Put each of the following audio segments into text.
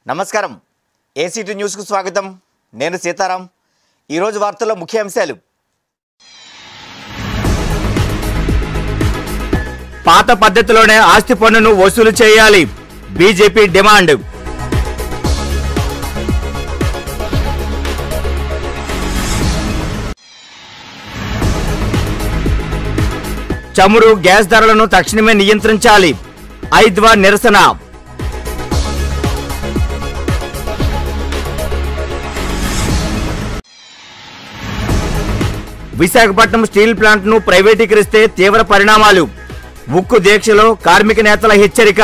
నమస్కారం ఏసీటీ న్యూస్కు స్వాగతం నేను సీతారాం ఈరోజు వార్తల్లో ముఖ్య అంశాలు పాత పద్ధతిలోనే ఆస్తి పన్నును వసూలు చేయాలి బీజేపీ డిమాండ్ చమురు గ్యాస్ ధరలను తక్షణమే నియంత్రించాలి ఐద్వా నిరసన విశాఖపట్నం స్టీల్ ప్లాంట్ను ప్రైవేటీకరిస్తే తీవ్ర పరిణామాలు ఉక్కు దీక్షలో కార్మిక నేతల హెచ్చరిక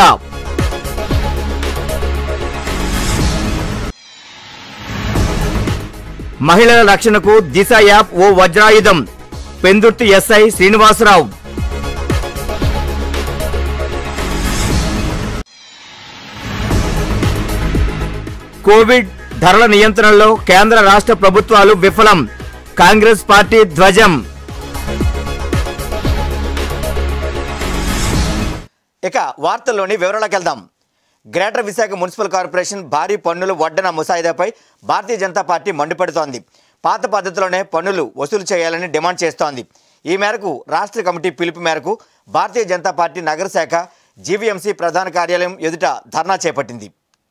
మహిళల రక్షణకు దిశ యాప్ ఓ వజ్రాయుధం పెందుర్తి ఎస్ఐ శ్రీనివాసరావు కోవిడ్ ధరల నియంత్రణలో కేంద్ర రాష్ట్ర ప్రభుత్వాలు విఫలం కాంగ్రెస్ పార్టీ ధ్వజం ఇక వార్తల్లోని వివరాలకు వెళ్దాం గ్రేటర్ విశాఖ మున్సిపల్ కార్పొరేషన్ భారీ పన్నులు వడ్డన ముసాయిదాపై భారతీయ జనతా పార్టీ మండిపడుతోంది పాత పద్ధతిలోనే పన్నులు వసూలు చేయాలని డిమాండ్ చేస్తోంది ఈ మేరకు రాష్ట్ర కమిటీ పిలుపు మేరకు భారతీయ జనతా పార్టీ నగర శాఖ జీవీఎంసీ ప్రధాన కార్యాలయం ఎదుట ధర్నా చేపట్టింది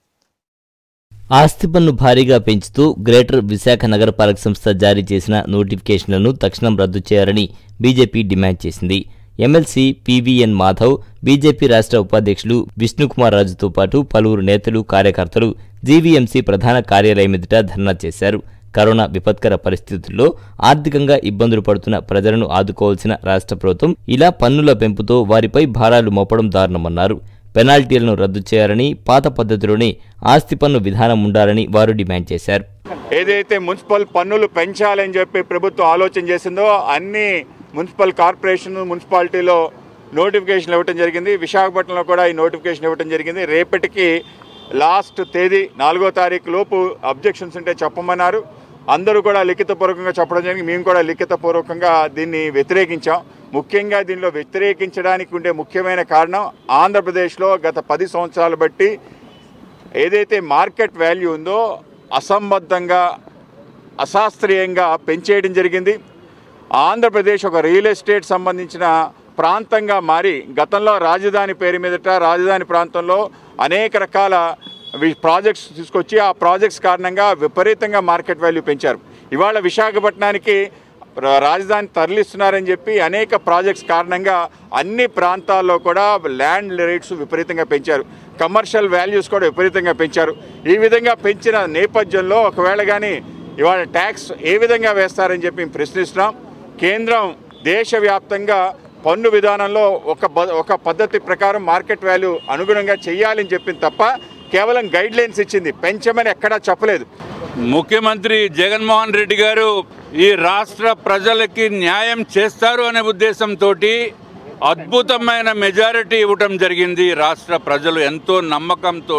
ఆస్తి పన్ను భారీగా పెంచుతూ గ్రేటర్ విశాఖ నగరపాలక సంస్థ జారీ చేసిన నోటిఫికేషన్లను తక్షణం రద్దు చేయాలని బీజేపీ డిమాండ్ చేసింది ఎమ్మెల్సీ పీవీఎన్ మాధవ్ బీజేపీ రాష్ట్ర ఉపాధ్యక్షులు విష్ణుకుమార్ రాజుతో పాటు పలువురు నేతలు కార్యకర్తలు జీవీఎంసీ ప్రధాన కార్యాలయం ఎదుట ధర్నా చేశారు కరోనా విపత్కర పరిస్థితుల్లో ఆర్థికంగా ఇబ్బందులు పడుతున్న ప్రజలను ఆదుకోవాల్సిన రాష్ట్ర ప్రభుత్వం ఇలా పన్నుల పెంపుతో వారిపై భారాలు మోపడం దారుణమన్నారు పెనాల్టీలను రద్దు చేయాలని పాత పద్ధతిలోనే ఆస్తి పన్ను విధానం ఉండాలని వారు డిమాండ్ చేశారు ఏదైతే మున్సిపల్ పన్నులు పెంచాలని చెప్పి ప్రభుత్వం ఆలోచన చేసిందో అన్ని మున్సిపల్ కార్పొరేషన్ మున్సిపాలిటీలో నోటిఫికేషన్ ఇవ్వటం జరిగింది విశాఖపట్నంలో కూడా ఈ నోటిఫికేషన్ ఇవ్వటం జరిగింది రేపటికి లాస్ట్ తేదీ నాలుగో తారీఖు లోపు అబ్జెక్షన్స్ ఉంటే చెప్పమన్నారు అందరూ కూడా లిఖితపూర్వకంగా చెప్పడం జరిగింది మేము కూడా లిఖితపూర్వకంగా దీన్ని వ్యతిరేకించాం ముఖ్యంగా దీనిలో వ్యతిరేకించడానికి ఉండే ముఖ్యమైన కారణం ఆంధ్రప్రదేశ్లో గత పది సంవత్సరాలు బట్టి ఏదైతే మార్కెట్ వాల్యూ ఉందో అసంబద్ధంగా అశాస్త్రీయంగా పెంచేయడం జరిగింది ఆంధ్రప్రదేశ్ ఒక రియల్ ఎస్టేట్ సంబంధించిన ప్రాంతంగా మారి గతంలో రాజధాని పేరు మీదట రాజధాని ప్రాంతంలో అనేక రకాల వి- ప్రాజెక్ట్స్ తీసుకొచ్చి ఆ ప్రాజెక్ట్స్ కారణంగా విపరీతంగా మార్కెట్ వాల్యూ పెంచారు ఇవాళ విశాఖపట్నానికి ర- రాజధాని తరలిస్తున్నారని చెప్పి అనేక ప్రాజెక్ట్స్ కారణంగా అన్ని ప్రాంతాల్లో కూడా ల్యాండ్ రేట్స్ విపరీతంగా పెంచారు కమర్షియల్ వాల్యూస్ కూడా విపరీతంగా పెంచారు ఈ విధంగా పెంచిన నేపథ్యంలో ఒకవేళ కానీ ఇవాళ ట్యాక్స్ ఏ విధంగా వేస్తారని చెప్పి మేము ప్రశ్నిస్తున్నాం కేంద్రం దేశవ్యాప్తంగా పన్ను విధానంలో ఒక బ- ఒక పద్ధతి ప్రకారం మార్కెట్ వాల్యూ అనుగుణంగా చేయాలని చెప్పింది తప్ప కేవలం గైడ్ లైన్స్ ఇచ్చింది పెంచమని ఎక్కడా చెప్పలేదు ముఖ్యమంత్రి జగన్మోహన్ రెడ్డి గారు ఈ రాష్ట్ర ప్రజలకి న్యాయం చేస్తారు అనే ఉద్దేశంతో అద్భుతమైన మెజారిటీ ఇవ్వటం జరిగింది రాష్ట్ర ప్రజలు ఎంతో నమ్మకంతో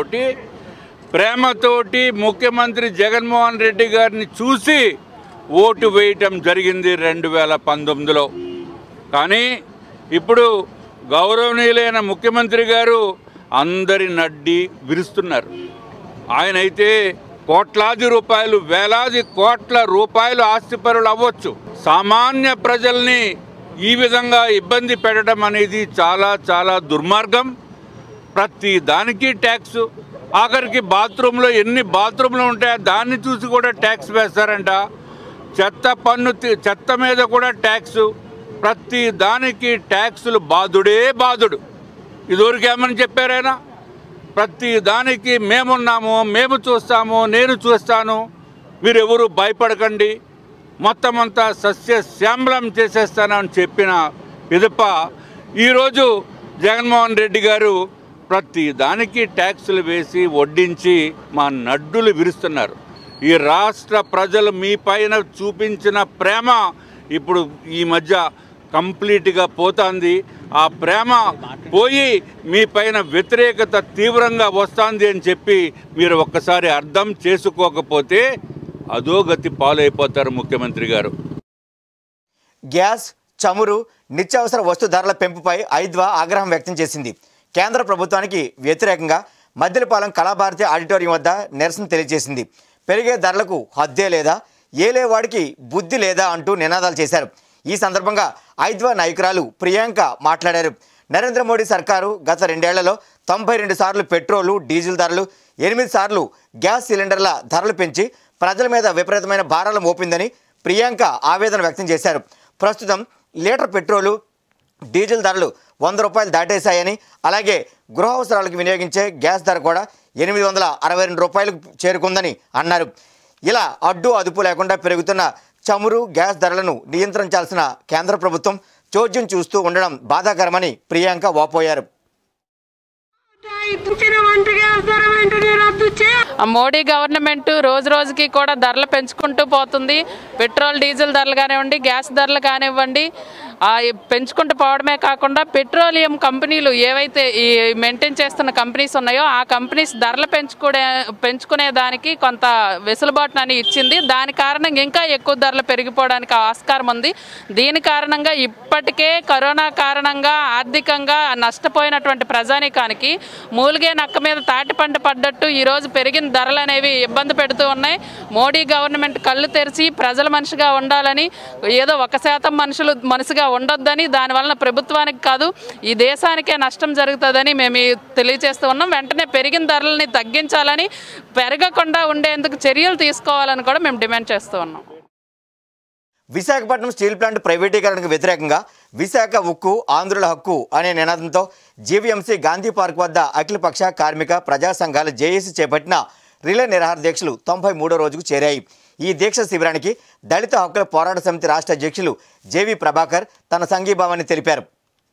ప్రేమతోటి ముఖ్యమంత్రి జగన్మోహన్ రెడ్డి గారిని చూసి ఓటు వేయటం జరిగింది రెండు వేల పంతొమ్మిదిలో కానీ ఇప్పుడు గౌరవనీయులైన ముఖ్యమంత్రి గారు అందరి నడ్డి విరుస్తున్నారు ఆయన అయితే కోట్లాది రూపాయలు వేలాది కోట్ల రూపాయలు ఆస్తిపరులు అవ్వచ్చు సామాన్య ప్రజల్ని ఈ విధంగా ఇబ్బంది పెట్టడం అనేది చాలా చాలా దుర్మార్గం ప్రతి దానికి ట్యాక్స్ ఆఖరికి బాత్రూంలో ఎన్ని బాత్రూంలు ఉంటాయో దాన్ని చూసి కూడా ట్యాక్స్ వేస్తారంట చెత్త పన్ను తి- చెత్త మీద కూడా ట్యాక్స్ ప్రతి దానికి ట్యాక్సులు బాధుడే బాధుడు ఇదివరకు ఏమని చెప్పారైనా ప్రతి దానికి మేమున్నాము మేము చూస్తాము నేను చూస్తాను మీరెవరు భయపడకండి మొత్తం అంతా సస్య శ్యామలం చేసేస్తానని చెప్పిన పిదప ఈరోజు జగన్మోహన్ రెడ్డి గారు ప్రతి దానికి ట్యాక్సులు వేసి వడ్డించి మా నడ్డులు విరుస్తున్నారు ఈ రాష్ట్ర ప్రజలు మీ పైన చూపించిన ప్రేమ ఇప్పుడు ఈ మధ్య కంప్లీట్గా పోతుంది ఆ ప్రేమ పోయి మీ పైన వ్యతిరేకత తీవ్రంగా వస్తుంది అని చెప్పి మీరు ఒక్కసారి అర్థం చేసుకోకపోతే అధోగతి పాలైపోతారు ముఖ్యమంత్రి గారు గ్యాస్ చమురు నిత్యావసర వస్తు ధరల పెంపుపై ఐద్వా ఆగ్రహం వ్యక్తం చేసింది కేంద్ర ప్రభుత్వానికి వ్యతిరేకంగా మద్దెలపాలెం కళాభారతి ఆడిటోరియం వద్ద నిరసన తెలియజేసింది పెరిగే ధరలకు హద్దే లేదా ఏలేవాడికి బుద్ధి లేదా అంటూ నినాదాలు చేశారు ఈ సందర్భంగా ఐద్వా నాయకురాలు ప్రియాంక మాట్లాడారు నరేంద్ర మోడీ సర్కారు గత రెండేళ్లలో తొంభై రెండు సార్లు పెట్రోలు డీజిల్ ధరలు ఎనిమిది సార్లు గ్యాస్ సిలిండర్ల ధరలు పెంచి ప్రజల మీద విపరీతమైన భారాలు మోపిందని ప్రియాంక ఆవేదన వ్యక్తం చేశారు ప్రస్తుతం లీటర్ పెట్రోలు డీజిల్ ధరలు వంద రూపాయలు దాటేశాయని అలాగే గృహ అవసరాలకు వినియోగించే గ్యాస్ ధర కూడా ఎనిమిది వందల అరవై రెండు రూపాయలకు చేరుకుందని అన్నారు ఇలా అడ్డు అదుపు లేకుండా పెరుగుతున్న చమురు గ్యాస్ ధరలను నియంత్రించాల్సిన కేంద్ర ప్రభుత్వం చోద్యం చూస్తూ ఉండడం బాధాకరమని ప్రియాంక వాపోయారు ఇచ్చిన వంట గ్యాస్ ధర వెంటనే రద్దు చే ఆ మోడీ గవర్నమెంట్ రోజు రోజుకి కూడా ధరలు పెంచుకుంటూ పోతుంది పెట్రోల్ డీజిల్ ధరలు కానివ్వండి గ్యాస్ ధరలు కానివ్వండి ఆ ఈ పెంచుకుంటూ పోవడమే కాకుండా పెట్రోలియం కంపెనీలు ఏవైతే ఈ మెయింటైన్ చేస్తున్న కంపెనీస్ ఉన్నాయో ఆ కంపెనీస్ ధరలు పెంచుకునే పెంచుకునే దానికి కొంత వెసులుబాటుని ఇచ్చింది దాని కారణంగా ఇంకా ఎక్కువ ధరలు పెరిగిపోవడానికి ఆస్కారం ఉంది దీని కారణంగా ఇప్పటికే కరోనా కారణంగా ఆర్థికంగా నష్టపోయినటువంటి ప్రజానీకానికి మూలిగే నక్క మీద తాటి పంట పడ్డట్టు ఈరోజు పెరిగిన ధరలు అనేవి ఇబ్బంది పెడుతూ ఉన్నాయి మోడీ గవర్నమెంట్ కళ్ళు తెరిచి ప్రజల మనిషిగా ఉండాలని ఏదో ఒక శాతం మనుషులు మనసుగా ఉండొద్దని దానివలన ప్రభుత్వానికి కాదు ఈ దేశానికే నష్టం జరుగుతుందని మేము ఈ తెలియజేస్తూ ఉన్నాం వెంటనే పెరిగిన ధరలని తగ్గించాలని పెరగకుండా ఉండేందుకు చర్యలు తీసుకోవాలని కూడా మేము డిమాండ్ చేస్తూ ఉన్నాం విశాఖపట్నం స్టీల్ ప్లాంట్ ప్రైవేటీకరణకు వ్యతిరేకంగా విశాఖ ఉక్కు ఆంధ్రుల హక్కు అనే నినాదంతో జీవీఎంసీ గాంధీ పార్క్ వద్ద అఖిలపక్ష కార్మిక ప్రజా సంఘాల జేఏసీ చేపట్టిన రిలే నిరాహార దీక్షలు తొంభై మూడో రోజుకు చేరాయి ఈ దీక్ష శిబిరానికి దళిత హక్కుల పోరాట సమితి రాష్ట్ర అధ్యక్షులు జేవి ప్రభాకర్ తన సంఘీభావాన్ని తెలిపారు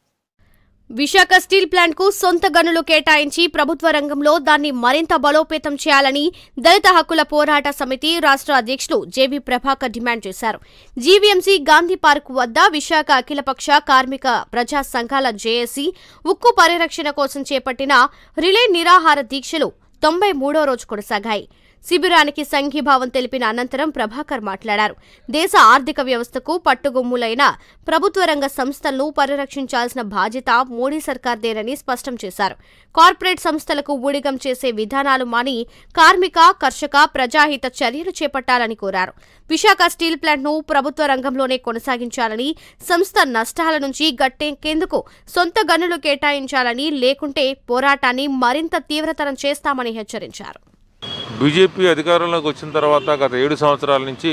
విశాఖ స్టీల్ ప్లాంట్ కు సొంత గనులు కేటాయించి ప్రభుత్వ రంగంలో దాన్ని మరింత బలోపేతం చేయాలని దళిత హక్కుల పోరాట సమితి రాష్ట్ర అధ్యక్షులు జేబీ ప్రభాకర్ డిమాండ్ చేశారు జీవీఎంసీ గాంధీ పార్క్ వద్ద విశాఖ అఖిలపక్ష కార్మిక ప్రజా సంఘాల జేఏసీ ఉక్కు పరిరక్షణ కోసం చేపట్టిన రిలే నిరాహార దీక్షలు తొంభై మూడో రోజు కొనసాగాయి శిబిరానికి సంఘీభావం తెలిపిన అనంతరం ప్రభాకర్ మాట్లాడారు దేశ ఆర్థిక వ్యవస్థకు పట్టుగొమ్ములైన ప్రభుత్వ రంగ సంస్థలను పరిరక్షించాల్సిన బాధ్యత మోడీ సర్కార్దేనని స్పష్టం చేశారు కార్పొరేట్ సంస్థలకు ఊడిగం చేసే విధానాలు మాని కార్మిక కర్షక ప్రజాహిత చర్యలు చేపట్టాలని కోరారు విశాఖ స్టీల్ ప్లాంట్ను ప్రభుత్వ రంగంలోనే కొనసాగించాలని సంస్థ నష్టాల నుంచి గట్టెక్కేందుకు సొంత గనులు కేటాయించాలని లేకుంటే పోరాటాన్ని మరింత తీవ్రతరం చేస్తామని హెచ్చరించారు బీజేపీ అధికారంలోకి వచ్చిన తర్వాత గత ఏడు సంవత్సరాల నుంచి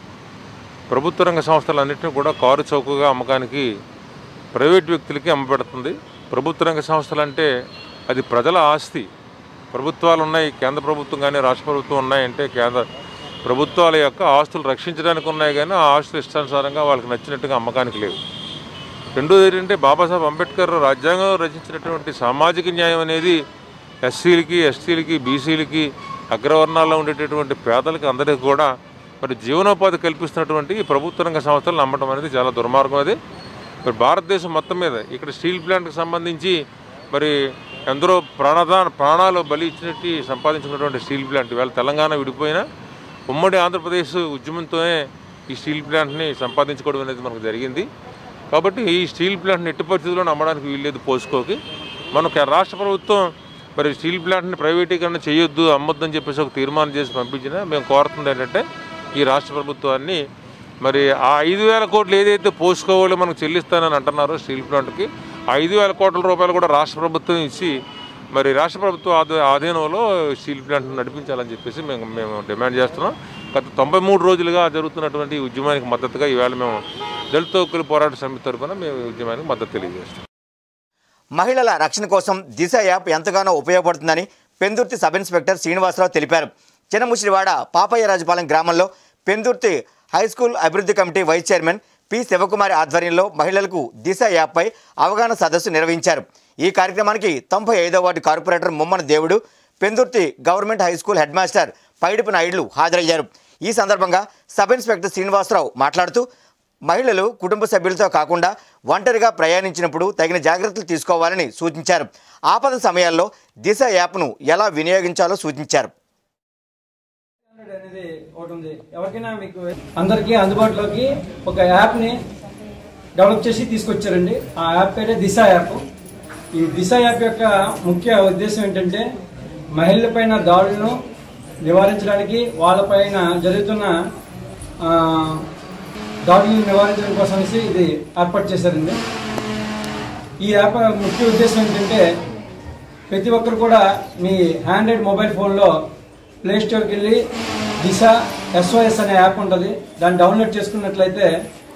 ప్రభుత్వ రంగ సంస్థలన్నింటినీ కూడా కారు చౌకగా అమ్మకానికి ప్రైవేట్ వ్యక్తులకి అమ్మబెడుతుంది ప్రభుత్వ రంగ సంస్థలు అంటే అది ప్రజల ఆస్తి ప్రభుత్వాలు ఉన్నాయి కేంద్ర ప్రభుత్వం కానీ రాష్ట్ర ప్రభుత్వం ఉన్నాయంటే కేంద్ర ప్రభుత్వాల యొక్క ఆస్తులు రక్షించడానికి ఉన్నాయి కానీ ఆ ఆస్తులు ఇష్టానుసారంగా వాళ్ళకి నచ్చినట్టుగా అమ్మకానికి లేవు రెండోది ఏంటంటే బాబాసాహెబ్ అంబేద్కర్ రాజ్యాంగంలో రచించినటువంటి సామాజిక న్యాయం అనేది ఎస్సీలకి ఎస్టీలకి బీసీలకి అగ్రవర్ణాల్లో ఉండేటటువంటి పేదలకి అందరికీ కూడా మరి జీవనోపాధి కల్పిస్తున్నటువంటి ఈ ప్రభుత్వ రంగ సంస్థలు నమ్మటం అనేది చాలా దుర్మార్గం అది మరి భారతదేశం మొత్తం మీద ఇక్కడ స్టీల్ ప్లాంట్కి సంబంధించి మరి ఎందరో ప్రాణదాన ప్రాణాలు బలి ఇచ్చినట్టు సంపాదించుకున్నటువంటి స్టీల్ ప్లాంట్ ఇవాళ తెలంగాణ విడిపోయినా ఉమ్మడి ఆంధ్రప్రదేశ్ ఉద్యమంతోనే ఈ స్టీల్ ప్లాంట్ని సంపాదించుకోవడం అనేది మనకు జరిగింది కాబట్టి ఈ స్టీల్ ప్లాంట్ని ఎట్టి పరిస్థితుల్లో అమ్మడానికి వీల్లేదు పోసుకోకి మన కే- రాష్ట్ర ప్రభుత్వం మరి స్టీల్ ప్లాంట్ని ప్రైవేటీకరణ చేయొద్దు అమ్మొద్దని చెప్పేసి ఒక తీర్మానం చేసి పంపించినా మేము కోరుతుంది ఏంటంటే ఈ రాష్ట్ర ప్రభుత్వాన్ని మరి ఆ ఐదు వేల కోట్లు ఏదైతే పోసుకోవాలో మనకు చెల్లిస్తానని అంటున్నారో స్టీల్ ప్లాంట్కి ఆ ఐదు వేల కోట్ల రూపాయలు కూడా రాష్ట్ర ప్రభుత్వం ఇచ్చి మరి రాష్ట్ర ప్రభుత్వ ఆధ- ఆధీనంలో స్టీల్ ప్లాంట్ నడిపించాలని చెప్పేసి మేము మేము డిమాండ్ చేస్తున్నాం గత తొంభై మూడు రోజులుగా జరుగుతున్నటువంటి ఈ ఉద్యమానికి మద్దతుగా ఈవేళ మేము దళిత హక్కుల పోరాట సమితి తరఫున మేము ఈ ఉద్యమానికి మద్దతు తెలియజేస్తాం మహిళల రక్షణ కోసం దిశ యాప్ ఎంతగానో ఉపయోగపడుతుందని పెందుర్తి సబ్ ఇన్స్పెక్టర్ శ్రీనివాసరావు తెలిపారు చిన్నముసిరివాడ పాపయ్యరాజుపాలెం గ్రామంలో పెందుర్తి హై స్కూల్ అభివృద్ధి committee vice chairman P Sivakumari ఆధ్వర్యంలో మహిళలకు దిశ యాప్పై అవగాహన సదస్సు నిర్వహించారు ఈ కార్యక్రమానికి తొంభై ఐదో ward corporator Mummana Devudu Pendurthi government high school head master Paidipu నాయుడులు హాజరయ్యారు ఈ సందర్భంగా సబ్ ఇన్స్పెక్టర్ శ్రీనివాసరావు మాట్లాడుతూ మహిళలు కుటుంబ సభ్యులతో కాకుండా ఒంటరిగా ప్రయాణించినప్పుడు తగిన జాగ్రత్తలు తీసుకోవాలని సూచించారు ఆపద సమయాల్లో దిశ యాప్ను ఎలా వినియోగించాలో సూచించారు అనేది ఒకటి ఉంది ఎవరికైనా మీకు అందరికీ అందుబాటులోకి ఒక యాప్ని డెవలప్ చేసి తీసుకొచ్చారండి ఆ యాప్ పేరే దిశ యాప్ ఈ దిశ యాప్ యొక్క ముఖ్య ఉద్దేశం ఏంటంటే మహిళలపైన దాడులను నివారించడానికి వాళ్ళపైన జరుగుతున్న ఆ, దాడులను నివారించడం కోసం అనేసి ఇది ఏర్పాటు చేశారండి ఈ యాప్ ముఖ్య ఉద్దేశం ఏంటంటే ప్రతి ఒక్కరు కూడా మీ హ్యాండ్రెడ్ మొబైల్ ఫోన్లో ప్లే స్టోర్కి వెళ్ళి దిశ ఎస్ఓఎస్ అనే యాప్ ఉంటుంది దాన్ని డౌన్లోడ్ చేసుకున్నట్లయితే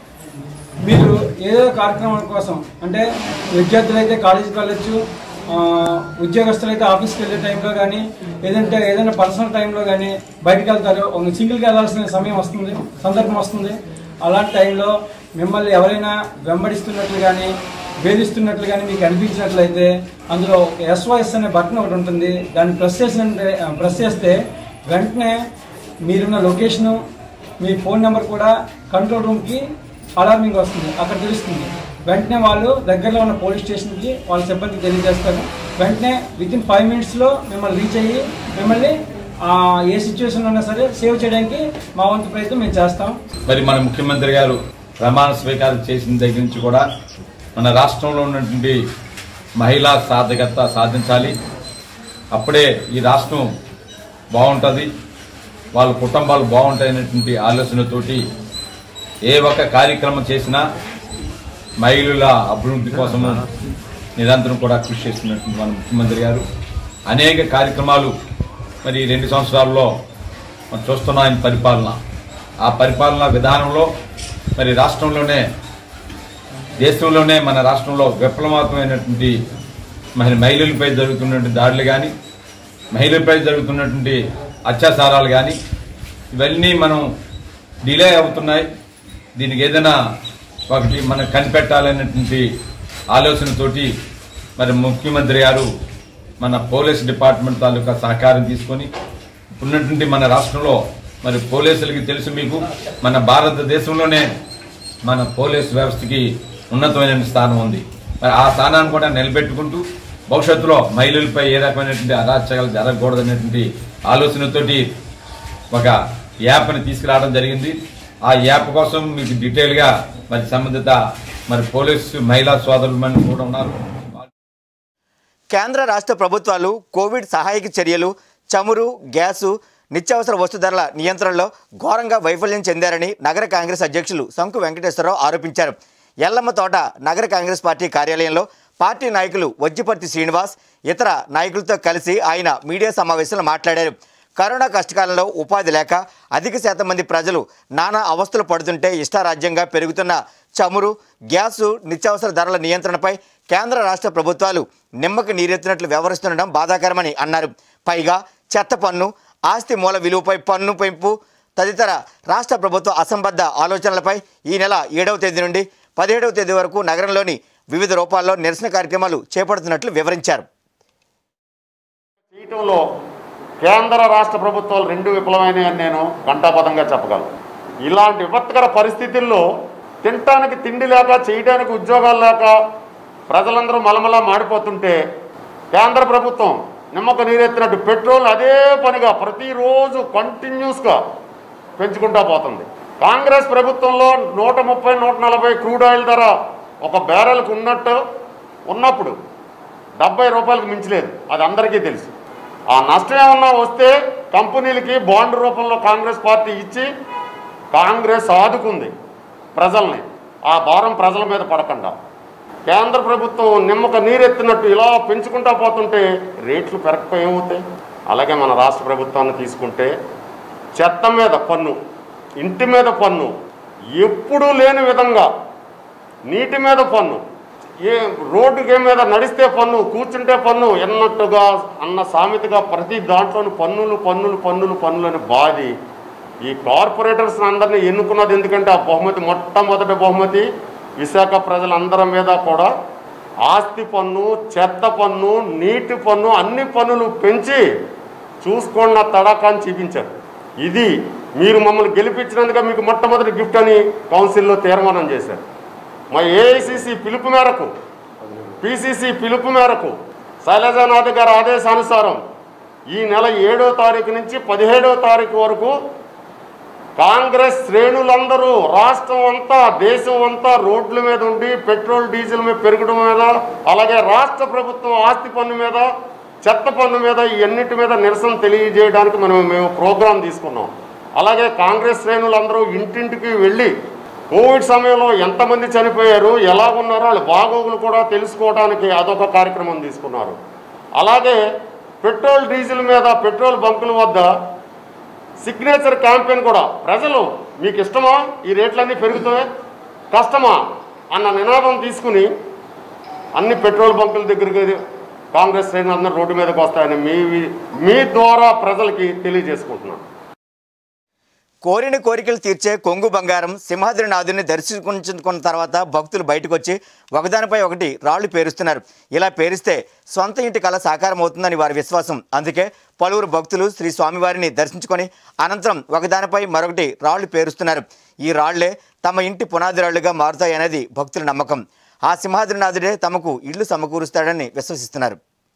మీరు ఏదో కార్యక్రమం కోసం అంటే విద్యార్థులు అయితే కాలేజీకి వెళ్ళొచ్చు ఆ, ఉద్యోగస్తులు అయితే ఆఫీస్కి వెళ్ళే టైంలో కానీ ఏదంటే ఏదైనా పర్సనల్ టైంలో కానీ బయటకు వెళ్తారు ఒక సింగిల్గా వెళ్ళాల్సిన సమయం వస్తుంది సందర్భం వస్తుంది అలాంటి టైంలో మిమ్మల్ని ఎవరైనా వెంబడిస్తున్నట్లు కానీ వేధిస్తున్నట్లు కానీ మీకు అనిపించినట్లయితే అందులో ఎస్ఓఎస్ అనే బటన్ ఒకటి ఉంటుంది దాన్ని ప్రెస్ చేసినంటే ప్రెస్ చేస్తే వెంటనే మీరున్న లొకేషను మీ ఫోన్ నెంబర్ కూడా కంట్రోల్ రూమ్కి అలార్మింగ్ వస్తుంది అక్కడ తెలుస్తుంది వెంటనే వాళ్ళు దగ్గరలో ఉన్న పోలీస్ స్టేషన్కి వాళ్ళ సిబ్బందికి తెలియజేస్తారు వెంటనే విత్ ఇన్ ఫైవ్ మినిట్స్లో మిమ్మల్ని రీచ్ అయ్యి మిమ్మల్ని ఆ, ఏ సిచ్యువేషన్ ఉన్నా సరే సేవ్ చేయడానికి మా వంతు ప్రయత్నం మేము చేస్తాం మరి మన ముఖ్యమంత్రి గారు ప్రమాణ స్వీకారం చేసిన దగ్గర నుంచి కూడా మన రాష్ట్రంలో ఉన్నటువంటి మహిళా సాధకత సాధించాలి అప్పుడే ఈ రాష్ట్రం బాగుంటుంది వాళ్ళ కుటుంబాలు బాగుంటాయనేటువంటి ఆలోచనతోటి ఏ ఒక్క కార్యక్రమం చేసినా మహిళల అభివృద్ధి కోసం నిరంతరం కూడా కృషి చేస్తున్నటువంటి మన ముఖ్యమంత్రి గారు అనేక కార్యక్రమాలు మరి ఈ రెండు సంవత్సరాల్లో మనం చూస్తున్నాం ఆయన పరిపాలన ఆ పరిపాలన విధానంలో మరి రాష్ట్రంలోనే దేశంలోనే మన రాష్ట్రంలో విప్లవాత్మకమైనటువంటి మరి మహిళలపై జరుగుతున్నటువంటి దాడులు కానీ మహిళలపై జరుగుతున్నటువంటి అత్యాచారాలు కానీ ఇవన్నీ మనం డిలే అవుతున్నాయి దీనికి ఏదైనా ఒకటి మనం కనిపెట్టాలనేటువంటి ఆలోచనతోటి మరి ముఖ్యమంత్రి గారు మన పోలీస్ డిపార్ట్మెంట్ తాలూకా సహకారం తీసుకొని ఉన్నటువంటి మన రాష్ట్రంలో మరి పోలీసులకి తెలుసు మీకు మన భారతదేశంలోనే మన పోలీస్ వ్యవస్థకి ఉన్నతమైన స్థానం ఉంది మరి ఆ స్థానాన్ని కూడా నిలబెట్టుకుంటూ భవిష్యత్తులో మహిళలపై ఏ రకమైనటువంటి అరాచకాలు జరగకూడదనేటువంటి ఆలోచనతోటి ఒక యాప్ని తీసుకురావడం జరిగింది ఆ యాప్ కోసం మీకు డీటెయిల్గా మరి సంబంధిత మరి పోలీసు మహిళా సోదరులు కూడా ఉన్నారు కేంద్ర రాష్ట్ర ప్రభుత్వాలు కోవిడ్ సహాయక చర్యలు చమురు గ్యాసు నిత్యావసర వస్తు ధరల నియంత్రణలో ఘోరంగా వైఫల్యం చెందారని నగర కాంగ్రెస్ అధ్యక్షులు శంకు వెంకటేశ్వరరావు ఆరోపించారు ఎల్లమ్మ తోట నగర కాంగ్రెస్ పార్టీ కార్యాలయంలో పార్టీ నాయకులు వజ్జిపర్తి శ్రీనివాస్ ఇతర నాయకులతో కలిసి ఆయన మీడియా సమావేశంలో మాట్లాడారు కరోనా కష్టకాలంలో ఉపాధి లేక అధిక శాతం మంది ప్రజలు నానా అవస్థలు పడుతుంటే ఇష్టారాజ్యంగా పెరుగుతున్న చమురు గ్యాసు నిత్యావసర ధరల నియంత్రణపై కేంద్ర రాష్ట్ర ప్రభుత్వాలు నిమ్మకు నీరెత్తినట్లు వ్యవహరిస్తుండడం బాధాకరమని అన్నారు పైగా చెత్త పన్ను ఆస్తి మూల విలువపై పన్ను పెంపు తదితర రాష్ట్ర ప్రభుత్వ అసంబద్ధ ఆలోచనలపై ఈ నెల ఏడవ తేదీ నుండి పదిహేడవ తేదీ వరకు నగరంలోని వివిధ రూపాల్లో నిరసన కార్యక్రమాలు చేపడుతున్నట్లు వివరించారు చేయటంలో కేంద్ర రాష్ట్ర ప్రభుత్వాలు రెండు విఫలమైనవి నేను ఘంటాపదంగా చెప్పగలను ఇలాంటి విపత్కర పరిస్థితుల్లో తినటానికి తిండి లేక చేయడానికి ఉద్యోగాలు లేక ప్రజలందరూ మలమలా మాడిపోతుంటే కేంద్ర ప్రభుత్వం నిమ్మక నీరెత్తినట్టు పెట్రోల్ అదే పనిగా ప్రతిరోజు కంటిన్యూస్గా పెంచుకుంటా పోతుంది కాంగ్రెస్ ప్రభుత్వంలో నూట ముప్పై నూట నలభై క్రూడ్ ఆయిల్ ధర ఒక బ్యారెల్కి ఉన్నట్టు ఉన్నప్పుడు డెబ్బై రూపాయలకు మించలేదు అది అందరికీ తెలుసు ఆ నష్టం ఏమన్నా వస్తే కంపెనీలకి బాండ్ రూపంలో కాంగ్రెస్ పార్టీ ఇచ్చి కాంగ్రెస్ ఆదుకుంది ప్రజల్ని ఆ భారం ప్రజల మీద పడకుండా కేంద్ర ప్రభుత్వం నిమ్మక నీరెత్తినట్టు ఇలా పెంచుకుంటా పోతుంటే రేట్లు పెరగకపోయి ఏమవుతాయి అలాగే మన రాష్ట్ర ప్రభుత్వాన్ని తీసుకుంటే చెత్త మీద పన్ను ఇంటి మీద పన్ను ఎప్పుడూ లేని విధంగా నీటి మీద పన్ను ఏ రోడ్డుకి మీద నడిస్తే పన్ను కూర్చుంటే పన్ను ఎన్నట్టుగా అన్న సామెతగా ప్రతి దాంట్లోని పన్నులు పన్నులు పన్నులు పన్నులని బాధి ఈ కార్పొరేటర్స్ అందరినీ ఎన్నుకున్నది ఎందుకంటే ఆ బహుమతి మొట్టమొదటి బహుమతి విశాఖ ప్రజలందరి మీద కూడా ఆస్తి పన్ను చెత్త పన్ను నీటి పన్ను అన్ని పన్నులు పెంచి చూసుకున్న తడాకాన్ని చూపించారు ఇది మీరు మమ్మల్ని గెలిపించినందుకు మీకు మొట్టమొదటి గిఫ్ట్ అని కౌన్సిల్లో తీర్మానం చేశారు మా ఏఐసిసి పిలుపు మేరకు పిసిసి పిలుపు మేరకు శైలజానాథ్ గారి ఆదేశానుసారం ఈ నెల ఏడో తారీఖు నుంచి పదిహేడో తారీఖు వరకు కాంగ్రెస్ శ్రేణులందరూ రాష్ట్రం అంతా దేశం అంతా రోడ్ల మీద ఉండి పెట్రోల్ డీజిల్ మీద పెరగడం మీద అలాగే రాష్ట్ర ప్రభుత్వం ఆస్తి పన్ను మీద చెత్త పన్ను మీద ఇవన్నిటి మీద నిరసన తెలియజేయడానికి మనం మేము ప్రోగ్రాం తీసుకున్నాం అలాగే కాంగ్రెస్ శ్రేణులందరూ ఇంటింటికి వెళ్ళి కోవిడ్ సమయంలో ఎంతమంది చనిపోయారు ఎలా ఉన్నారో వాళ్ళ బాగోగులు కూడా తెలుసుకోవడానికి అదొక కార్యక్రమం తీసుకున్నారు అలాగే పెట్రోల్ డీజిల్ మీద పెట్రోల్ బంకుల వద్ద సిగ్నేచర్ క్యాంపెయిన్ కూడా ప్రజలు మీకు ఇష్టమా ఈ రేట్లన్నీ పెరుగుతాయి కష్టమా అన్న నినాదం తీసుకుని అన్ని పెట్రోల్ బంకుల దగ్గరికి కాంగ్రెస్ శ్రేణులు అందరూ రోడ్డు మీదకి వస్తాయని మీ మీ ద్వారా ప్రజలకి తెలియజేసుకుంటున్నాను కోరిన కోరికలు తీర్చే కొంగు బంగారం సింహాద్రినాథుని దర్శించుకున్న తర్వాత భక్తులు బయటకు వచ్చి ఒకదానిపై ఒకటి రాళ్లు పేరుస్తున్నారు ఇలా పేరిస్తే సొంత ఇంటి కళ సాకారం అవుతుందని వారి విశ్వాసం అందుకే పలువురు భక్తులు శ్రీ స్వామివారిని దర్శించుకొని అనంతరం ఒకదానిపై మరొకటి రాళ్లు పేరుస్తున్నారు ఈ రాళ్లే తమ ఇంటి పునాది రాళ్లుగా మారుతాయనేది భక్తుల నమ్మకం ఆ సింహాద్రినాథుడే తమకు ఇల్లు సమకూరుస్తాడని విశ్వసిస్తున్నారు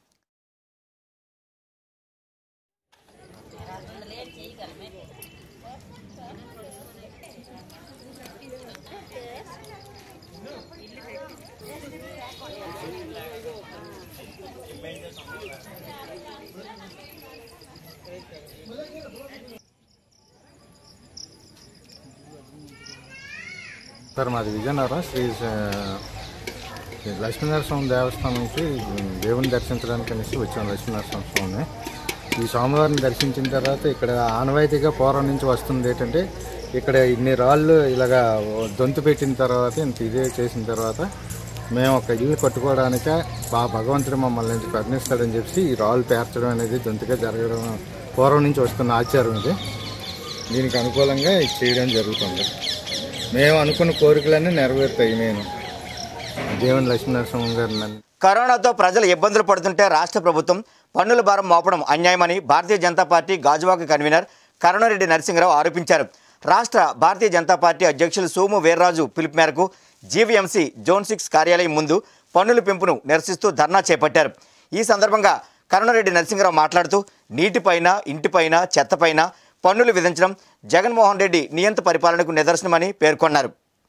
సార్ మాది విజయనగరం శ్రీ స- శ్రీ లక్ష్మీనరసింహ దేవస్థానంకి దేవుని దర్శించడానికి అనేసి వచ్చాం లక్ష్మీనరసింహ స్వామిని ఈ స్వామివారిని దర్శించిన తర్వాత ఇక్కడ ఆనవాయితీగా పూర్వం నుంచి వస్తుంది ఏంటంటే ఇక్కడ ఇన్ని రాళ్ళు ఇలాగా దొంతు పెట్టిన తర్వాత ఇంత ఇదే చేసిన తర్వాత మేము ఒక ఇల్లు కట్టుకోవడానికే బా భగవంతుడు మమ్మల్ని నుంచి కరుణిస్తాడని చెప్పి ఈ రాళ్ళు పేర్చడం అనేది దొంతుగా జరగడం పూర్వం నుంచి వస్తున్న ఆచారం ఇది దీనికి అనుకూలంగా ఇది చేయడం జరుగుతుంది మేము అనుకున్న కోరికలన్నీ నెరవేరుతాయి నేను దేవుని లక్ష్మీనరసింహ గారు నన్ను కరోనాతో ప్రజలు ఇబ్బందులు పడుతుంటే రాష్ట్ర ప్రభుత్వం పన్నుల భారం మోపడం అన్యాయమని భారతీయ జనతా పార్టీ గాజువాక కన్వీనర్ కరుణారెడ్డి నరసింహరావు ఆరోపించారు రాష్ట్ర భారతీయ జనతా పార్టీ అధ్యక్షులు సోము వీర్రాజు పిలుపు మేరకు జీవీఎంసీ జోన్ సిక్స్ కార్యాలయం ముందు పన్నుల పెంపును నిరసిస్తూ ధర్నా చేపట్టారు ఈ సందర్భంగా కరుణారెడ్డి నరసింహరావు మాట్లాడుతూ నీటిపైన ఇంటిపైన చెత్తపైన పన్నులు విధించడం జగన్మోహన్ రెడ్డి నియంత పరిపాలనకు నిదర్శనమని పేర్కొన్నారు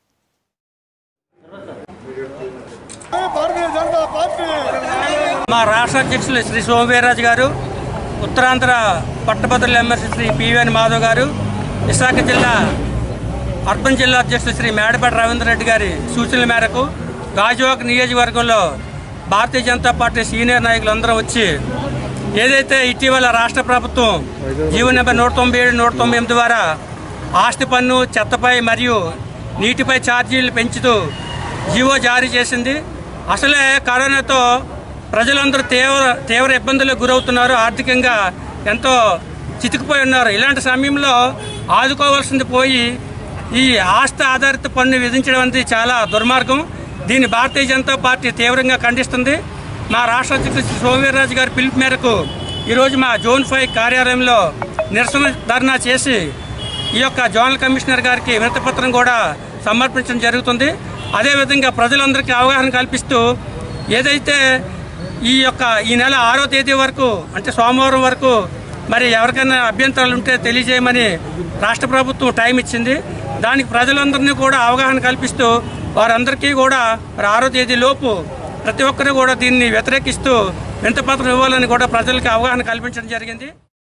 మా రాష్ట్ర అధ్యక్షులు శ్రీ సోమవీర్రాజు గారు ఉత్తరాంధ్ర పట్టభద్రుల ఎమ్మెల్సీ శ్రీ పివిఎన్ మాధవ్ గారు విశాఖ జిల్లా అర్బన్ జిల్లా అధ్యక్షులు శ్రీ మేడపాటి రవీంద్ర రెడ్డి గారి సూచనల మేరకు గాజువాక నియోజకవర్గంలో భారతీయ జనతా పార్టీ సీనియర్ నాయకులు అందరూ వచ్చి ఏదైతే ఇటీవల రాష్ట్ర ప్రభుత్వం జీవో నెంబర్ నూట తొంభై ఏడు నూట తొంభై ఎనిమిది ద్వారా ఆస్తి పన్ను చెత్తపై మరియు నీటిపై ఛార్జీలు పెంచుతూ జీవో జారీ చేసింది అసలే కరోనాతో ప్రజలందరూ తీవ్ర తీవ్ర ఇబ్బందులకు గురవుతున్నారు ఆర్థికంగా ఎంతో చితికిపోయి ఉన్నారు ఇలాంటి సమయంలో ఆదుకోవాల్సింది పోయి ఈ ఆస్తి ఆధారిత పన్ను విధించడం అనేది చాలా దుర్మార్గం దీన్ని భారతీయ జనతా పార్టీ తీవ్రంగా ఖండిస్తుంది మా రాష్ట్ర అధ్యక్షులు శ్రీ సోమవీర్రాజు గారి పిలుపు మేరకు ఈరోజు మా జోన్ ఫైవ్ కార్యాలయంలో నిరసన ధర్నా చేసి ఈ యొక్క జోనల్ కమిషనర్ గారికి వినతిపత్రం కూడా సమర్పించడం జరుగుతుంది అదేవిధంగా ప్రజలందరికీ అవగాహన కల్పిస్తూ ఏదైతే ఈ యొక్క ఈ నెల ఆరో తేదీ వరకు అంటే సోమవారం వరకు మరి ఎవరికైనా అభ్యంతరాలు ఉంటే తెలియజేయమని రాష్ట్ర ప్రభుత్వం టైం ఇచ్చింది దానికి ప్రజలందరినీ కూడా అవగాహన కల్పిస్తూ వారందరికీ కూడా మరి ఆరో తేదీ లోపు ప్రతి ఒక్కరూ కూడా దీన్ని వ్యతిరేకిస్తూ వింతపత్రం ఇవ్వాలని కూడా ప్రజలకు అవగాహన కల్పించడం జరిగింది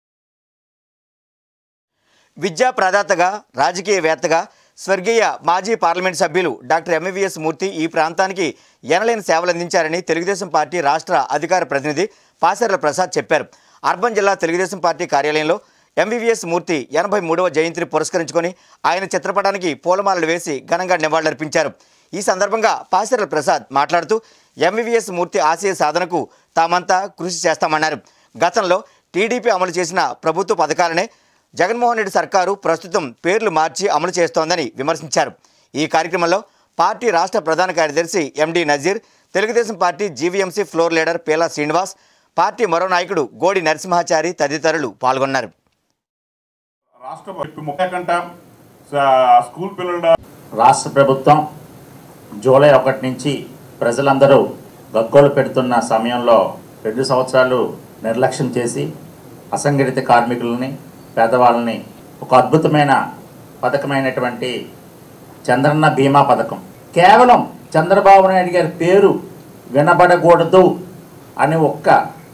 విద్యా ప్రదాతగా రాజకీయవేత్తగా స్వర్గీయ మాజీ పార్లమెంట్ సభ్యులు డాక్టర్ ఎంవివిఎస్ మూర్తి ఈ ప్రాంతానికి ఎనలేని సేవలు అందించారని తెలుగుదేశం పార్టీ రాష్ట్ర అధికార ప్రతినిధి పాసర్ల ప్రసాద్ చెప్పారు అర్బన్ జిల్లా తెలుగుదేశం పార్టీ కార్యాలయంలో ఎంవివిఎస్ మూర్తి ఎనభై మూడవ జయంతిని పురస్కరించుకొని ఆయన చిత్రపటానికి పూలమాలలు వేసి ఘనంగా నివాళులర్పించారు ఈ సందర్భంగా పాసర్ల ప్రసాద్ మాట్లాడుతూ ఎంవివిఎస్ మూర్తి ఆశయ సాధనకు తామంతా కృషి చేస్తామన్నారు గతంలో టీడీపీ అమలు చేసిన ప్రభుత్వ పథకాలనే జగన్మోహన్ రెడ్డి సర్కారు ప్రస్తుతం పేర్లు మార్చి అమలు చేస్తోందని విమర్శించారు ఈ కార్యక్రమంలో పార్టీ రాష్ట్ర ప్రధాన కార్యదర్శి MD Nazir Telugudesam party GVMC floor leader Pela Srinivas party మరో నాయకుడు గోడి నరసింహాచారి తదితరులు పాల్గొన్నారు రాష్ట్ర ముఖ్య కంట స్కూల్ పిల్లల రాష్ట్ర ప్రభుత్వం జూలై ఒకటి నుంచి ప్రజలందరూ గగ్గోలు పెడుతున్న సమయంలో రెండు సంవత్సరాలు నిర్లక్ష్యం చేసి అసంఘటిత కార్మికులని పేదవాళ్ళని ఒక అద్భుతమైన పథకమైనటువంటి చంద్రన్న బీమా పథకం కేవలం చంద్రబాబు నాయుడు గారి పేరు వినబడకూడదు అని ఒక్క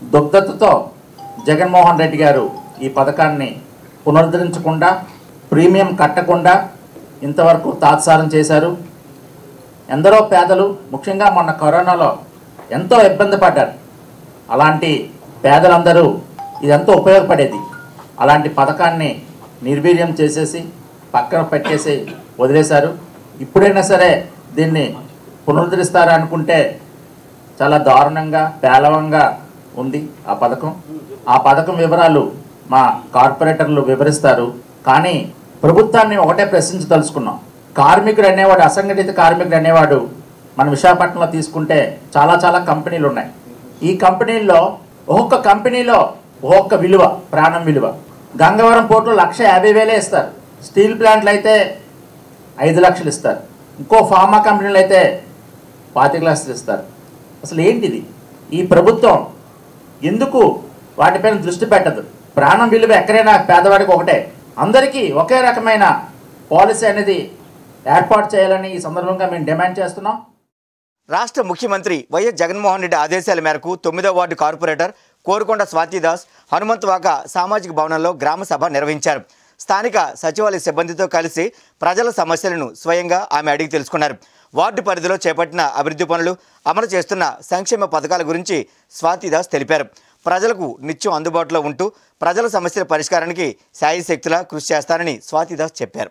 దుగ్ధతతో జగన్మోహన్ రెడ్డి గారు ఈ పథకాన్ని పునరుద్ధరించకుండా ప్రీమియం కట్టకుండా ఇంతవరకు తాత్సారం చేశారు ఎందరో పేదలు ముఖ్యంగా మొన్న కరోనాలో ఎంతో ఇబ్బంది పడ్డారు అలాంటి పేదలందరూ ఇదంతా ఉపయోగపడేది అలాంటి పథకాన్ని నిర్వీర్యం చేసేసి పక్కన పెట్టేసి వదిలేశారు ఇప్పుడైనా సరే దీన్ని పునరుద్ధరిస్తారా అనుకుంటే చాలా దారుణంగా పేలవంగా ఉంది ఆ పథకం ఆ పథకం వివరాలు మా కార్పొరేటర్లు వివరిస్తారు కానీ ప్రభుత్వాన్ని ఒకటే ప్రశ్నించదలుచుకున్నాం కార్మికుడు అనేవాడు అసంఘటిత కార్మికుడు అనేవాడు మన విశాఖపట్నంలో తీసుకుంటే చాలా చాలా కంపెనీలు ఉన్నాయి ఈ కంపెనీల్లో ఒక్కొక్క కంపెనీలో ఒక్కొక్క విలువ ప్రాణం విలువ గంగవరం పోర్టులో లక్ష యాభై వేలే ఇస్తారు స్టీల్ ప్లాంట్లు అయితే ఐదు లక్షలు ఇస్తారు ఇంకో ఫార్మా కంపెనీలు అయితే పాతిక లక్షలు ఇస్తారు అసలు ఏంటిది ఈ ప్రభుత్వం ఎందుకు వాటిపైన దృష్టి పెట్టదు ప్రాణం విలువ ఎక్కడైనా పేదవాడికి ఒకటే అందరికీ ఒకే రకమైన పాలసీ అనేది ఏర్పాటు చేయాలని ఈ సందర్భంగా మేము డిమాండ్ చేస్తున్నాం రాష్ట్ర ముఖ్యమంత్రి వైఎస్ జగన్మోహన్ రెడ్డి ఆదేశాల మేరకు తొమ్మిదో వార్డు కార్పొరేటర్ కోరుకొండ స్వాతిదాస్ హనుమంతవాక సామాజిక భవనంలో గ్రామ సభ నిర్వహించారు స్థానిక సచివాలయ సిబ్బందితో కలిసి ప్రజల సమస్యలను స్వయంగా ఆమె అడిగి తెలుసుకున్నారు వార్డు పరిధిలో చేపట్టిన అభివృద్ధి పనులు అమలు చేస్తున్న సంక్షేమ పథకాల గురించి స్వాతిదాస్ తెలిపారు ప్రజలకు నిత్యం అందుబాటులో ఉంటూ ప్రజల సమస్యల పరిష్కారానికి శాయశక్తులా కృషి చేస్తారని స్వాతిదాస్ చెప్పారు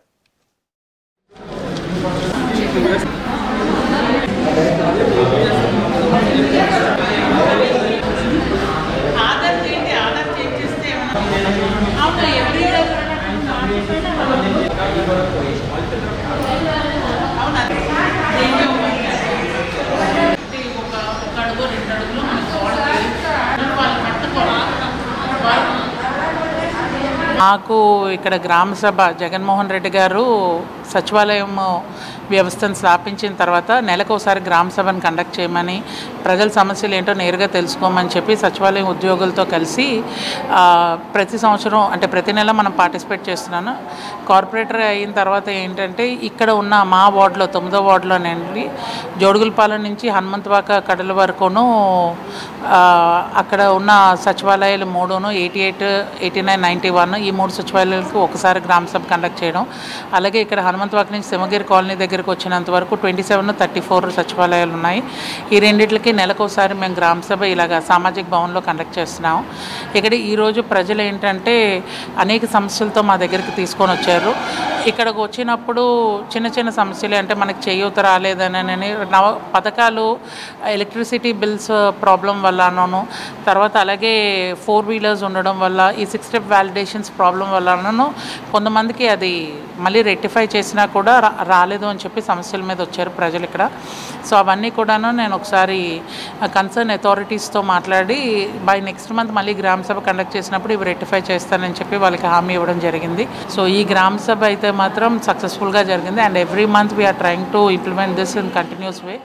మాకు ఇక్కడ గ్రామ సభ జగన్మోహన్ రెడ్డి గారు సచివాలయం వ్యవస్థను స్థాపించిన తర్వాత నెలకు ఒకసారి గ్రామ సభను కండక్ట్ చేయమని ప్రజల సమస్యలు ఏంటో నేరుగా తెలుసుకోమని చెప్పి సచివాలయం ఉద్యోగులతో కలిసి ఆ, ప్రతి సంవత్సరం అంటే ప్రతి నెల మనం పార్టిసిపేట్ చేస్తున్నాను కార్పొరేటర్ అయిన తర్వాత ఏంటంటే ఇక్కడ ఉన్న మా వార్డులో తొమ్మిదో వార్డులోనండి జోడుగులపాలెం నుంచి హనుమంతవాక కడల వరకును ఆ, అక్కడ ఉన్న సచివాలయాలు మూడును eighty eight eighty nine ninety one ఈ మూడు సచివాలయాలకు ఒకసారి గ్రామ సభ కండక్ట్ చేయడం అలాగే ఇక్కడ హనుమంతవాక నుంచి సింహగిరి కాలనీ దగ్గరికి వచ్చినంత వరకు ట్వంటీ సెవెన్ థర్టీ ఫోర్ సచివాలయాలు ఉన్నాయి ఈ రెండిట్లకి నెలకోసారి మేము గ్రామ సభ ఇలాగ సామాజిక భవన్లో కండక్ట్ చేస్తున్నాం ఇక్కడ ఈరోజు ప్రజలు ఏంటంటే అనేక సమస్యలతో మా దగ్గరికి తీసుకొని వచ్చారు ఇక్కడికి వచ్చినప్పుడు చిన్న చిన్న సమస్యలు అంటే మనకి చేయూత రాలేదని నవ పథకాలు ఎలక్ట్రిసిటీ బిల్స్ ప్రాబ్లం వల్లనూ తర్వాత అలాగే ఫోర్ వీలర్స్ ఉండడం వల్ల ఈ సిక్స్ స్టెప్ వ్యాలిడేషన్స్ ప్రాబ్లం వల్లనూ కొంతమందికి అది మళ్ళీ రెక్టిఫై చేసినా కూడా రా- రాలేదు అని చెప్పి సమస్యల మీద వచ్చారు ప్రజలు ఇక్కడ సో అవన్నీ కూడాను నేను ఒకసారి కన్సర్న్ అథారిటీస్తో మాట్లాడి బై నెక్స్ట్ మంత్ మళ్ళీ గ్రామ సభ కండక్ట్ చేసినప్పుడు ఇవి రెక్టిఫై చేస్తానని చెప్పి వాళ్ళకి హామీ ఇవ్వడం జరిగింది సో ఈ గ్రామ సభ అయితే మాత్రం సక్సెస్ఫుల్గా జరిగింది and every month we're trying to implement this in continuous way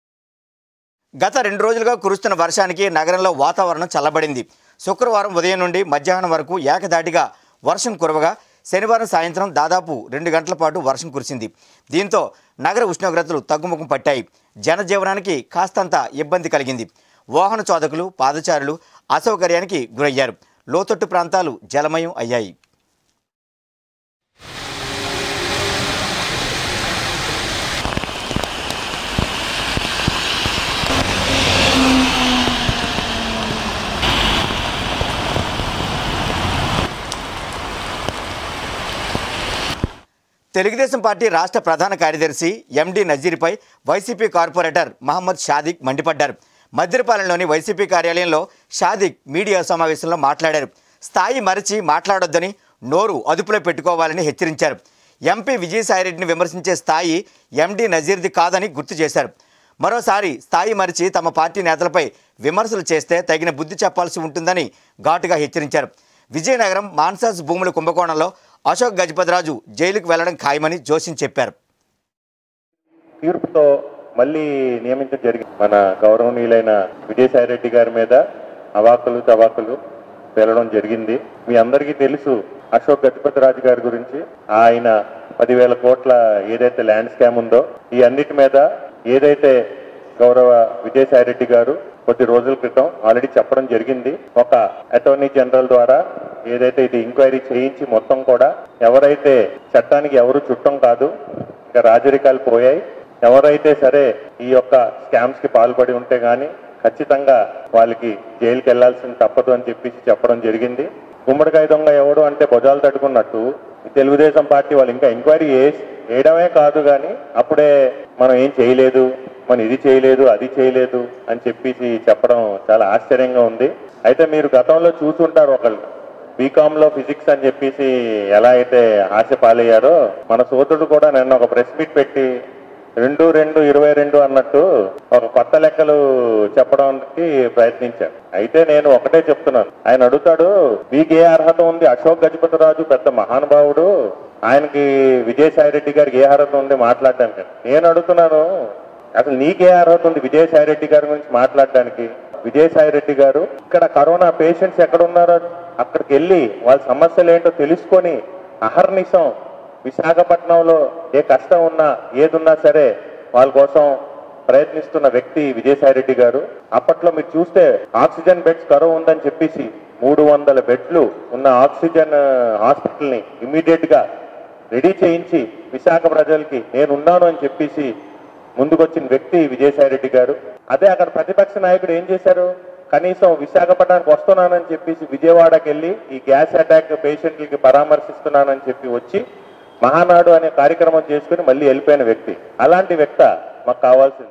గత రెండు రోజులుగా కురుస్తున్న వర్షానికి నగరంలో వాతావరణం చల్లబడింది శుక్రవారం ఉదయం నుండి మధ్యాహ్నం వరకు ఏకదాటిగా వర్షం కురవగా శనివారం సాయంత్రం దాదాపు రెండు గంటల పాటు వర్షం కురిసింది దీంతో నగర ఉష్ణోగ్రతలు తగ్గుముఖం పట్టాయి జనజీవనానికి కాస్తంత ఇబ్బంది కలిగింది వాహన చోదకులు పాదచారులు అసౌకర్యానికి గురయ్యారు లోతట్టు ప్రాంతాలు జలమయం అయ్యాయి తెలుగుదేశం పార్టీ రాష్ట్ర ప్రధాన కార్యదర్శి ఎండి నజీర్పై వైసీపీ కార్పొరేటర్ మహమ్మద్ షాదిక్ మండిపడ్డారు మద్దిరపాలెంలోని వైసీపీ కార్యాలయంలో షాదిక్ మీడియా సమావేశంలో మాట్లాడారు స్థాయి మరచి మాట్లాడొద్దని నోరు అదుపులో పెట్టుకోవాలని హెచ్చరించారు ఎంపీ విజయసాయిరెడ్డిని విమర్శించే స్థాయి ఎండి నజీర్ది కాదని గుర్తు చేశారు మరోసారి స్థాయి మరిచి తమ పార్టీ నేతలపై విమర్శలు చేస్తే తగిన బుద్ధి చెప్పాల్సి ఉంటుందని ఘాటుగా హెచ్చరించారు విజయనగరం మాన్సాస్ భూముల కుంభకోణంలో అశోక్ గజపతిరాజు జైలుకు వెళ్లడం ఖాయమని జోషిన్ చెప్పారు తీర్పుతో మళ్ళీ నియమించడం జరిగింది మన గౌరవనీయులైన విజయసాయిరెడ్డి గారి మీద అవాకులు తవాకులు వెళ్ళడం జరిగింది మీ అందరికీ తెలుసు అశోక్ గజపతిరాజు గారి గురించి ఆయన పదివేల కోట్ల ఏదైతే ల్యాండ్ స్కామ్ ఉందో ఈ అన్నిటి మీద ఏదైతే గౌరవ విజయసాయి రెడ్డి గారు కొద్ది రోజుల క్రితం ఆల్రెడీ చెప్పడం జరిగింది ఒక అటార్నీ జనరల్ ద్వారా ఏదైతే ఇది ఎంక్వైరీ చేయించి మొత్తం కూడా ఎవరైతే చట్టానికి ఎవరు చుట్టం కాదు ఇంకా రాజరికాలు పోయాయి ఎవరైతే సరే ఈ యొక్క స్కామ్స్ కి పాల్పడి ఉంటే గానీ ఖచ్చితంగా వాళ్ళకి జైలుకి వెళ్లాల్సింది తప్పదు అని చెప్పేసి చెప్పడం జరిగింది గుమ్మడికాయ దొంగ ఎవడు అంటే భుజాలు తట్టుకున్నట్టు ఈ తెలుగుదేశం పార్టీ వాళ్ళు ఇంకా ఎంక్వైరీ వేయడమే కాదు కానీ అప్పుడే మనం ఏం చేయలేదు మనం ఇది చేయలేదు అది చేయలేదు అని చెప్పేసి చెప్పడం చాలా ఆశ్చర్యంగా ఉంది అయితే మీరు గతంలో చూసుంటారు ఒకళ్ళు బీకామ్ లో ఫిజిక్స్ అని చెప్పేసి ఎలా అయితే ఆశ పాలయ్యారో మన సోదరుడు కూడా నిన్న ఒక ప్రెస్ మీట్ పెట్టి రెండు రెండు ఇరవై రెండు అన్నట్టు ఒక కొత్త లెక్కలు చెప్పడానికి ప్రయత్నించారు అయితే నేను ఒకటే చెప్తున్నాను ఆయన అడుగుతాడు మీకు ఏ అర్హత ఉంది అశోక్ గజపతి రాజు పెద్ద మహానుభావుడు ఆయనకి విజయసాయి రెడ్డి గారికి ఏ అర్హత ఉంది మాట్లాడడానికి నేను అడుగుతున్నాను అసలు నీకే అర్హత ఉంది విజయసాయి రెడ్డి గారి గురించి మాట్లాడడానికి విజయసాయి రెడ్డి గారు ఇక్కడ కరోనా పేషెంట్స్ ఎక్కడ ఉన్నారో అక్కడికి వెళ్ళి వాళ్ళ సమస్యలు ఏంటో తెలుసుకొని అహర్నిశం విశాఖపట్నంలో ఏ కష్టం ఉన్నా ఏదున్నా సరే వాళ్ళ కోసం ప్రయత్నిస్తున్న వ్యక్తి విజయసాయి రెడ్డి గారు అప్పట్లో మీరు చూస్తే ఆక్సిజన్ బెడ్స్ కరువు ఉందని చెప్పేసి మూడు వందల బెడ్లు ఉన్న ఆక్సిజన్ హాస్పిటల్ ని ఇమీడియట్ గా రెడీ చేయించి విశాఖ ప్రజలకి నేనున్నాను అని చెప్పేసి ముందుకొచ్చిన వ్యక్తి విజయసాయి రెడ్డి గారు అదే అక్కడ ప్రతిపక్ష నాయకుడు ఏం చేశారు కనీసం విశాఖపట్నానికి వస్తున్నానని చెప్పేసి విజయవాడకి వెళ్ళి ఈ గ్యాస్ అటాక్ పేషెంట్లకి పరామర్శిస్తున్నానని చెప్పి వచ్చి మహానాడు అనే కార్యక్రమం చేసుకుని మళ్ళీ వెళ్ళిపోయిన వ్యక్తి అలాంటి వ్యక్త మాకు కావాల్సింది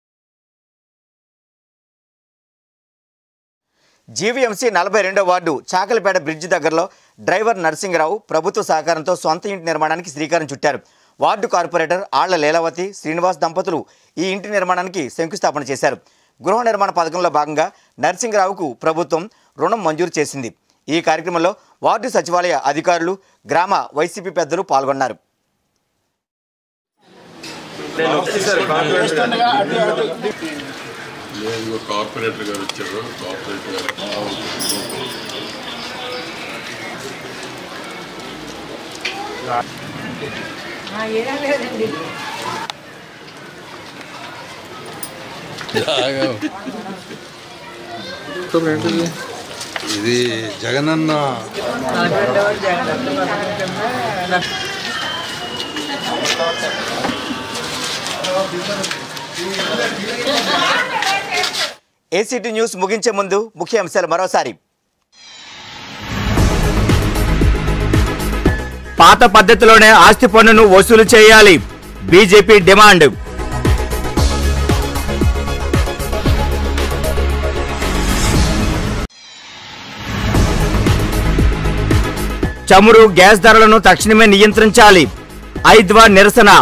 జీవీఎంసీ నలభై రెండో వార్డు చాకలిపేట బ్రిడ్జి దగ్గరలో డ్రైవర్ నరసింగరావు ప్రభుత్వ సహకారంతో సొంత ఇంటి నిర్మాణానికి శ్రీకారం చుట్టారు వార్డు కార్పొరేటర్ ఆళ్ల లీలావతి శ్రీనివాస్ దంపతులు ఈ ఇంటి నిర్మాణానికి శంకుస్థాపన చేశారు గృహ నిర్మాణ పథకంలో భాగంగా నరసింగరావుకు ప్రభుత్వం రుణం మంజూరు చేసింది ఈ కార్యక్రమంలో వార్డు సచివాలయ అధికారులు గ్రామ వైసీపీ పెద్దలు పాల్గొన్నారు లేదు కార్పొరేటర్ గారు వచ్చారు కార్పొరేటర్ గారు ఏంటిది ఇది జగనన్న ఏసీటీ న్యూస్ ముగించే ముందు ముఖ్య అంశాలు మరోసారి పాత పద్ధతిలోనే ఆస్తి పన్నును వసూలు చేయాలి బీజేపీ డిమాండ్ చమురు గ్యాస్ ధరలను తక్షణమే నియంత్రించాలి ఐద్వా నిరసన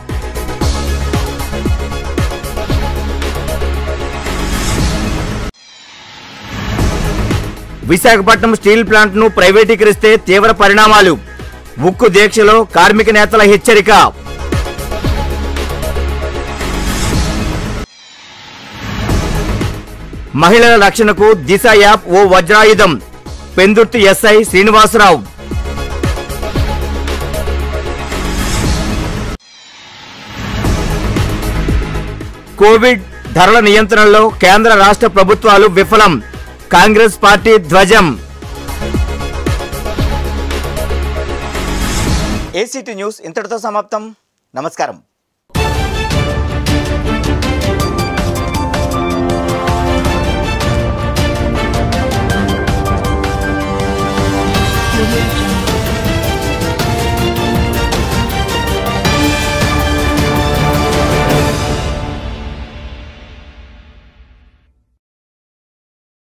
విశాఖపట్నం స్టీల్ ప్లాంట్ను ప్రైవేటీకరిస్తే తీవ్ర పరిణామాలు ఉక్కు దీక్షలో కార్మిక నేతల హెచ్చరిక మహిళల రక్షణకు దిశ యాప్ ఓ వజ్రాయుధం పెందుర్తి ఎస్ఐ శ్రీనివాసరావు కోవిడ్ ధరల నియంత్రణలో కేంద్ర రాష్ట్ర ప్రభుత్వాలు విఫలం కాంగ్రెస్ పార్టీ ధ్వజం ఏసీటీ న్యూస్ ఇంతటితో సమాప్తం నమస్కారం